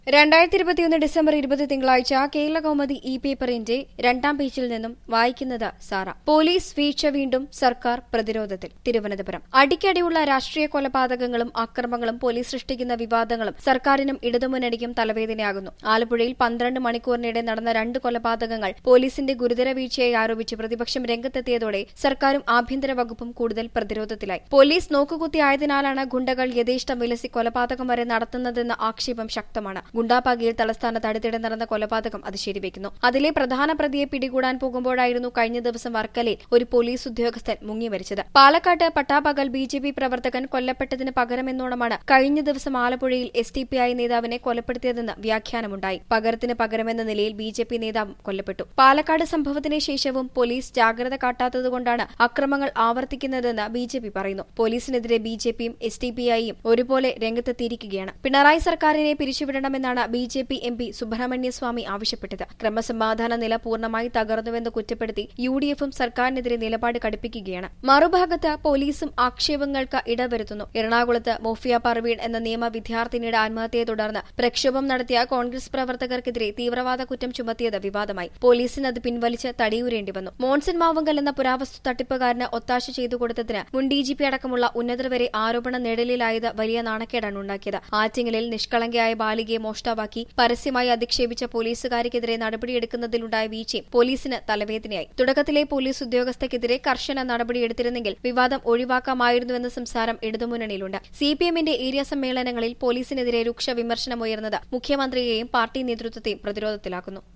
രണ്ടായിരത്തി ഇരുപത്തിയൊന്ന് ഡിസംബർ ഇരുപത് തിങ്കളാഴ്ച കേരള കൗമുദി ഇ പേപ്പറിന്റെ രണ്ടാം പേജിൽ നിന്നും വായിക്കുന്നത് സാറ പോലീസ് വീഴ്ച വീണ്ടും സർക്കാർ പ്രതിരോധത്തിൽ തിരുവനന്തപുരം അടിക്കടിയുള്ള രാഷ്ട്രീയ കൊലപാതകങ്ങളും അക്രമങ്ങളും പോലീസ് സൃഷ്ടിക്കുന്ന വിവാദങ്ങളും സർക്കാരിനും ഇടതുമുന്നണിക്കും തലവേദനയാകുന്നു ആലപ്പുഴയിൽ പന്ത്രണ്ട് മണിക്കൂറിനിടെ നടന്ന രണ്ട് കൊലപാതകങ്ങൾ പോലീസിന്റെ ഗുരുതര വീഴ്ചയായി ആരോപിച്ച് പ്രതിപക്ഷം രംഗത്തെത്തിയതോടെ സർക്കാരും ആഭ്യന്തര വകുപ്പും കൂടുതൽ പ്രതിരോധത്തിലായി പോലീസ് നോക്കുകുത്തിയായതിനാലാണ് ഗുണ്ടകൾ യഥേഷ്ടം വിലസി കൊലപാതകം വരെ നടത്തുന്നതെന്ന ആക്ഷേപം ശക്തമാണ് ഗുണ്ടാപാകിയിൽ തലസ്ഥാനത്ത് അടുത്തിടെ നടന്ന കൊലപാതകം അത് ശരിവെക്കുന്നു അതിലെ പ്രധാന പ്രതിയെ പിടികൂടാൻ പോകുമ്പോഴായിരുന്നു കഴിഞ്ഞ ദിവസം വർക്കലയിൽ ഒരു പോലീസ് ഉദ്യോഗസ്ഥൻ മുങ്ങി മരിച്ചത് പാലക്കാട്ട് പട്ടാപകൽ ബി ജെ പി പ്രവർത്തകൻ കൊല്ലപ്പെട്ടതിന് പകരമെന്നോണമാണ് കഴിഞ്ഞ ദിവസം ആലപ്പുഴയിൽ എസ് ടി പി ഐ നേതാവിനെ കൊലപ്പെടുത്തിയതെന്ന് വ്യാഖ്യാനമുണ്ടായി പകരത്തിന് പകരമെന്ന നിലയിൽ ബി ജെ പി നേതാവും കൊല്ലപ്പെട്ടു പാലക്കാട് സംഭവത്തിന് ശേഷവും പോലീസ് ജാഗ്രത കാട്ടാത്തതുകൊണ്ടാണ് അക്രമങ്ങൾ ആവർത്തിക്കുന്നതെന്ന് ബി ജെ പി പറയുന്നു പോലീസിനെതിരെ ബി ജെ പിയും എസ് ടി പി ഐയും ഒരുപോലെ രംഗത്തെത്തിയിരിക്കുകയാണ് പിണറായി സർക്കാരിനെ പിരിച്ചുവിടണമെന്നാണ് B J P M P Subramanian Swamy ആവശ്യപ്പെട്ടത് ക്രമസമാധാന നില പൂർണ്ണമായി തകർന്നുവെന്ന് കുറ്റപ്പെടുത്തി യു ഡി എഫും സർക്കാരിനെതിരെ നിലപാട് കടുപ്പിക്കുകയാണ് മറുഭാഗത്ത് പോലീസും ആക്ഷേപങ്ങൾക്ക് ഇടവരുത്തുന്നു എറണാകുളത്ത് മോഫിയ പർവീൺ എന്ന നിയമ വിദ്യാർത്ഥിനിയുടെ ആത്മഹത്യയെ തുടർന്ന് പ്രക്ഷോഭം നടത്തിയ കോൺഗ്രസ് പ്രവർത്തകർക്കെതിരെ തീവ്രവാദ കുറ്റം ചുമത്തിയത് വിവാദമായി പോലീസിന് അത് പിൻവലിച്ച് തടിയൂരേണ്ടി വന്നു മോൺസൺ മാവുങ്കൽ എന്ന പുരാവസ്തു തട്ടിപ്പുകാരന് ഒത്താശ ചെയ്തു കൊടുത്തതിന് മുൻ ഡി ജി പി അടക്കമുള്ള ഉന്നതർ വരെ ആരോപണ നിഴലിലായത് വലിയ നാണക്കേടാണ് ഉണ്ടാക്കിയത് ആറ്റിങ്ങലിൽ നിഷ്കളങ്കയായ ബാലികയെ മോഷ്ടാവാക്കി പരസ്യമായി അധിക്ഷേപിച്ച പോലീസുകാർക്കെതിരെ നടപടിയെടുക്കുന്നതിലുണ്ടായ വീഴ്ചയും പോലീസിന് തലവേദനയായി തുടക്കത്തിലെ പോലീസ് ഉദ്യോഗസ്ഥർക്കെതിരെ കർശന നടപടിയെടുത്തിരുന്നെങ്കിൽ വിവാദം ഒഴിവാക്കാമായിരുന്നുവെന്ന സംസാരം ഇടതുമുന്നണിയിലുണ്ട് സിപിഎമ്മിന്റെ ഏരിയ സമ്മേളനങ്ങളിൽ പോലീസിനെതിരെ രൂക്ഷ വിമർശനമുയർന്നത് മുഖ്യമന്ത്രിയെയും പാർട്ടി നേതൃത്വത്തെയും പ്രതിരോധത്തിലാക്കുന്നു